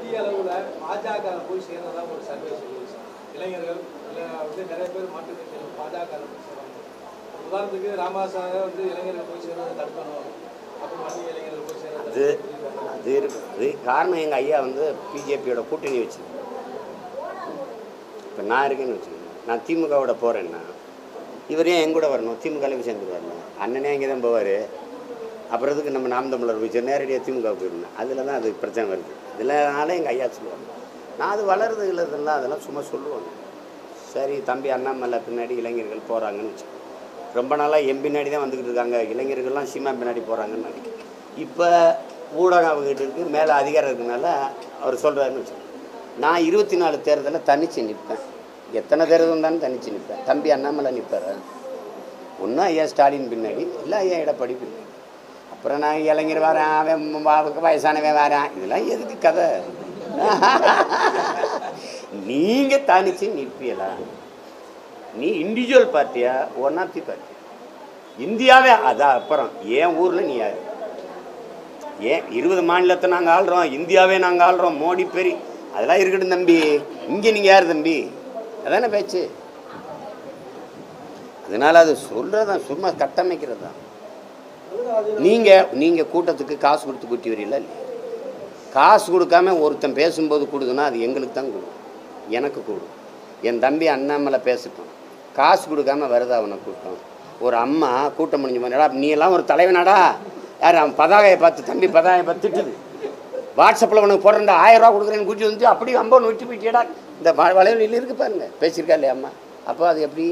இந்திய அளவுல பாஜக போய் சேர்றதா ஒரு சர்வே சொல்லுது சார் இளைஞர்கள் இல்ல வந்து நிறைய பேர் மாற்றுக்கட்சிகள் பாஜக போய் சேர்றாங்க உதாரணத்துக்கு ராமதாஸாக வந்து இளைஞர்கள் போய் சேர்றதை தடுக்கணும் அப்புறம் மத்திய இளைஞர்கள் போய் சேர்றதை அது அது இருக்கு அது காரணம் எங்கள் ஐயா வந்து பிஜேபியோட கூட்டணி வச்சு இப்போ நான் இருக்கேன்னு வச்சுக்கோங்க நான் திமுகவோட போகிறேன்னா இவர் ஏன் என் கூட வரணும் திமுகவில் போய் சேர்ந்து வரணும் அண்ணனே இங்கே தான் போவார் அப்புறத்துக்கு நம்ம நாம் தமிழர் போய் சேர் நேரடியாக திமுக போயிடணும் அதில் தான் அது பிரச்சனை வருது இதனால எங்கள் ஐயா சொல்லுவாங்க நான் அது வளருது இல்லதெல்லாம் அதெல்லாம் சும்மா சொல்லுவாங்க சரி தம்பி அண்ணாமலை பின்னாடி இளைஞர்கள் போகிறாங்கன்னு வச்சு ரொம்ப நாளாக என் பின்னாடி தான் வந்துக்கிட்டு இருக்காங்க இளைஞர்கள்லாம் சீமா பின்னாடி போகிறாங்கன்னு நினைக்கிறேன் இப்போ ஊடகம் அவங்ககிட்ட இருக்குது மேலே அதிகாரம் இருக்கனால அவர் சொல்கிறாருன்னு வச்சு நான் இருபத்தி நாலு தேர்தலில் தனிச்சு நிற்பேன் எத்தனை தேர்தல் இருந்தாலும் தனிச்சு நிற்பேன் தம்பி அண்ணாமலை நிற்பார் ஒன்றும் ஐயா ஸ்டாலின் பின்னாடி இல்லை ஐயா எடப்பாடி பின்னாடி அப்புறம் நான் இளைஞர் வரேன் அவன் வ- வயசானவன் வரேன் இதெல்லாம் எதுக்கு கதை நீங்கள் தனிச்சு நிற்பியலா நீ இண்டிவிஜுவல் பார்ட்டியா ஒன் ஆஃப் தி பார்ட்டி இந்தியாவே அதான் அப்புறம் என் ஊரில் நீ யார் ஏன் இருபது மாநிலத்தை நாங்கள் ஆள்றோம் இந்தியாவே நாங்கள் ஆள்றோம் மோடி பெரி அதெல்லாம் இருக்கட்டும் தம்பி இங்கே நீங்கள் யார் தம்பி அதானே பேச்சு அதனால் அது சொல்கிறது தான் சும்மா கட்டமைக்கிறது தான் நீங்கள் நீங்கள் கூட்டத்துக்கு காசு கொடுத்து கூட்டி வரீங்களா இல்லையா காசு கொடுக்காம ஒருத்தன் பேசும்போது கொடுக்குன்னா அது எங்களுக்கு தான் கொடுக்கும் எனக்கு கூடும் என் தம்பி அண்ணாமலை பேசட்டும் காசு கொடுக்காம வருதா அவனை கூட்டம் ஒரு அம்மா கூட்டம் முடிஞ்சு போனடா நீ எல்லாம் ஒரு தலைவனாடா யார் அவன் பதாகையை பார்த்து தம்பி பதாகையை பார்த்து திட்டுது வாட்ஸ்அப்பில் உனக்கு போடுறேன்டா ஆயிரம் ரூபா கொடுக்குறேன்னு கூட்டி வந்து அப்படியே அம்பன் விட்டு போயிட்டியடா இந்த வ- வளைவலில் இருக்கு பாருங்க பேசியிருக்கா இல்லையா அம்மா அப்போ அது எப்படி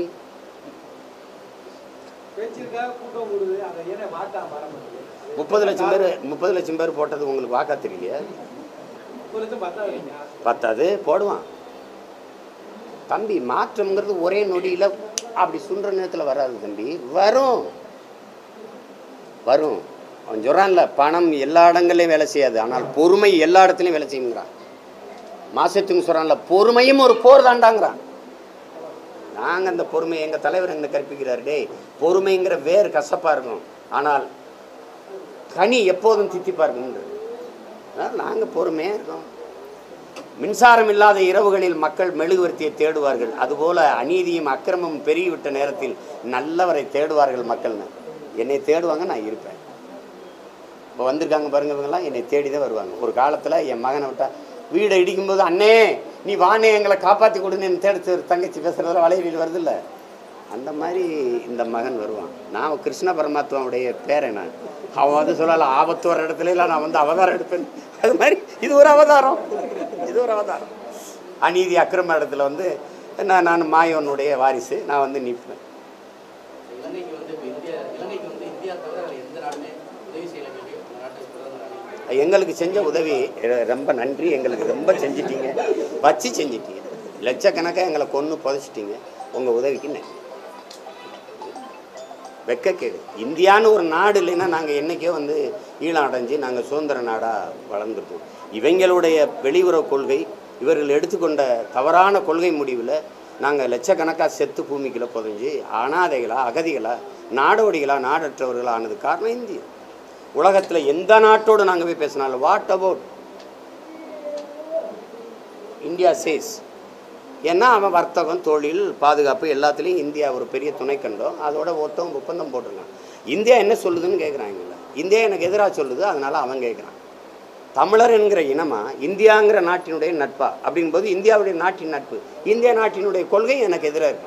பேச்சிருக்கா கூட்டம் கூடுது அதை ஏன்னா வாக்கா மாற மாட்டேங்குது முப்பது லட்சம் பேர் முப்பது லட்சம் பேர் போட்டது உங்களுக்கு வாக்கா தெரியலையா முப்பது லட்சம் பார்த்தா வைங்க பத்தாது போடுவான் தம்பி மாற்றம்ங்கிறது ஒரே நொடியில் அப்படி சுன்ற நேரத்தில் வராது தம்பி வரும் வரும் அவன் சொல்கிறான்ல பணம் எல்லா இடங்கள்லையும் வேலை செய்யாது ஆனால் பொறுமை எல்லா இடத்துலையும் வேலை செய்யுங்கிறான் மாசத்துக்கு சொல்கிறான்ல பொறுமையும் ஒரு போர் தாண்டாங்கிறான் நாங்கள் அந்த பொறுமை எங்கள் தலைவர் என்ன கற்பிக்கிறார் டேய் பொறுமைங்கிற வேறு கசப்பாக இருக்கும் ஆனால் கனி எப்போதும் தித்திப்பாக இருக்கும்ன்றது அதனால் நாங்கள் பொறுமையாக இருக்கோம் மின்சாரம் இல்லாத இரவுகளில் மக்கள் மெழுகுவர்த்தியை தேடுவார்கள் அதுபோல அநீதியும் அக்கிரமமும் பெருகிவிட்ட நேரத்தில் நல்லவரை தேடுவார்கள் மக்கள்னு என்னை தேடுவாங்க நான் இருப்பேன் இப்போ வந்திருக்காங்க பாருங்க இவங்கெல்லாம் என்னை தேடி தான் வருவாங்க ஒரு காலத்தில் என் மகனை விட்டா வீடை இடிக்கும்போது அண்ணே நீ வானே எங்களை காப்பாற்றி கொடுன்னு என் தேடி ஒரு தங்கச்சி பேசுகிறதுல வளையலில் வருதுல்ல அந்த மாதிரி இந்த மகன் வருவான் நான் கிருஷ்ண பரமாத்மாவுடைய பேரன் நான் அவன் வந்து சொல்லலாம் ஆபத்து வர இடத்துல எல்லாம் நான் வந்து அவதாரம் எடுப்பேன் அது மாதிரி இது ஒரு அவதாரம் இது ஒரு அவதாரம் அநீதி அக்கிரம இடத்துல வந்து நான் நான் மாயோனுடைய வாரிசு நான் வந்து நிற்பேன் இலங்கைக்கு வந்து இப்போ இந்தியா இலங்கைக்கு வந்து இந்தியா தவிர வேறு எந்த நாடுமே உதவி செய்யலை சொல்லி அந்த நாட்டை பிரதமர் அறிவித்தார். எங்களுக்கு செஞ்ச உதவி ர- ரொம்ப நன்றி எங்களுக்கு ரொம்ப செஞ்சிட்டீங்க வச்சு செஞ்சிட்டீங்க லட்சக்கணக்காக எங்களை கொன்று புதைச்சிட்டீங்க உங்கள் உதவிக்கு நன்றி வெக்கக்கேடு இந்தியான்னு ஒரு நாடு இல்லைன்னா நாங்கள் என்றைக்கோ வந்து ஈழம் அடைஞ்சு நாங்கள் சுதந்திர நாடாக வளர்ந்துருப்போம் இவங்களுடைய வெளியுறவு கொள்கை இவர்கள் எடுத்துக்கொண்ட தவறான கொள்கை முடிவில் நாங்கள் லட்சக்கணக்காக செத்து பூமிக்குள்ள புதைஞ்சு அனாதைகளா அகதிகளா நாடோடிகளா நாடற்றவர்களா ஆனது காரணம் இந்தியா உலகத்தில் எந்த நாட்டோடு நாங்கள் போய் பேசினாலும் வாட் அபவுட் இந்தியா சேஸ் ஏன்னா அவன் வர்த்தகம் தொழில் பாதுகாப்பு எல்லாத்துலேயும் இந்தியா ஒரு பெரிய துணை கண்டோம் அதோட ஒருத்தவங்க ஒப்பந்தம் போட்டிருக்கான் இந்தியா என்ன சொல்லுதுன்னு கேட்குறாங்கல்ல இந்தியா எனக்கு எதிராக சொல்லுது அதனால அவன் கேட்குறான் தமிழர் என்கிற இனமா இந்தியாங்கிற நாட்டினுடைய நட்பா அப்படிங்கும்போது இந்தியாவுடைய நாட்டின் நட்பு இந்தியா நாட்டினுடைய கொள்கை எனக்கு எதிராக இருக்கு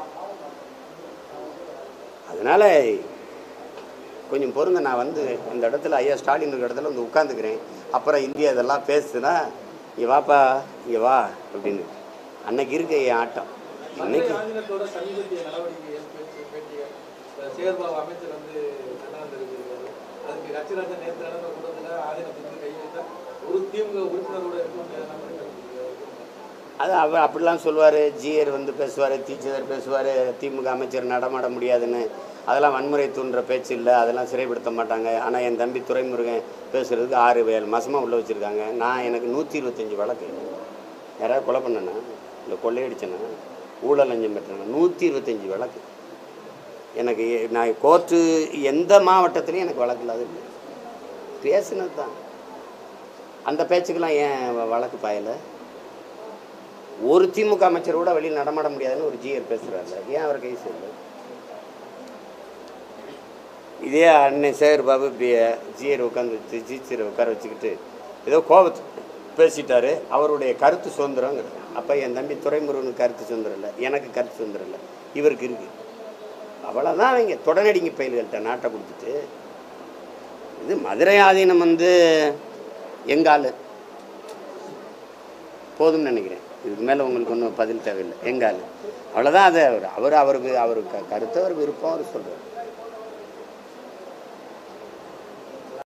அதனால கொஞ்சம் பொறுங்க நான் வந்து இந்த இடத்துல ஐயா ஸ்டாலின் இருக்கிற இடத்துல வந்து உட்காந்துக்கிறேன் அப்புறம் இந்தியா இதெல்லாம் பேசுனா இங்கே வாப்பா இங்கே வா அப்படின்னு அன்னைக்கு இருக்க என் ஆட்டம் மத்திய இன்னைக்கு மாநிலத்தோட சமீபத்திய நடவடிக்கைகள் பேச்சு பேட்டிகள் இப்ப சேகர்பாபு அமைச்சர் வந்து கண்டனம் தெரிவிச்சிருக்காரு அதுக்கு கட்சிராஜன் நேற்று நடந்த கூட்டத்தில் ஆதீனத்துக்கு கை வைத்தால் ஒரு திமுக உறுப்பினரோட இருக்கும் அது அவர் அப்படிலாம் சொல்லுவார் ஜிஆர் வந்து பேசுவார் டீச்சர் பேசுவார் திமுக அமைச்சர் நடமாட முடியாதுன்னு அதெல்லாம் வன்முறை தூண்டுற பேச்சு இல்லை அதெல்லாம் சிறைப்படுத்த மாட்டாங்க ஆனால் என் தம்பி துரைமுருகன் பேசுகிறதுக்கு ஆறு ஏழு மாதமாக உள்ளே வச்சுருக்காங்க நான் எனக்கு நூற்றி இருபத்தஞ்சி வழக்கு யாராவது கொலை பண்ணனா இல்லை கொள்ளையடிச்சேனா ஊழல் லஞ்சம் பெற்றேனா நூற்றி இருபத்தஞ்சி வழக்கு எனக்கு எ- நான் கோர்ட்டு எந்த மாவட்டத்துலையும் எனக்கு வழக்கு இல்லாத இல்லை பேசுனது தான் அந்த பேச்சுக்கெல்லாம் ஏன் வ- வழக்கு பாயலை ஒரு திமுக அமைச்சர் கூட வெளியில் நடமாட முடியாதுன்னு ஒரு ஜிஆர் பேசுகிறாரு ஏன் அவர் கை செய்யல இதே அண்ணன் சேகர் பாபு இப்படி ஜிஆர் உட்காந்து வச்சு ஜிச்சரை உட்கார வச்சுக்கிட்டு ஏதோ கோபத்து பேசிட்டாரு அவருடைய கருத்து சுதந்திரங்கிற அப்போ என் தம்பி துறைமுருகனுக்கு கருத்து சுதந்திரம் இல்லை எனக்கு கருத்து சுதந்திரம் இல்லை இவருக்கு இருக்கு அவ்வளோதான் அவங்க தொடநடிங்க பயில்கள்கிட்ட நாட்டை கொடுத்துட்டு இது மதுரை ஆதீனம் வந்து எங்கால் போதும்னு நினைக்கிறேன் இதுக்கு மேலே உங்களுக்கு ஒன்றும் பதில் தேவையில்லை எங்கால் அவ்வளோதான் அது அவர் அவர் அவருக்கு அவர் க கருத்தை அவர் விருப்பம் அவர் சொல்கிறார்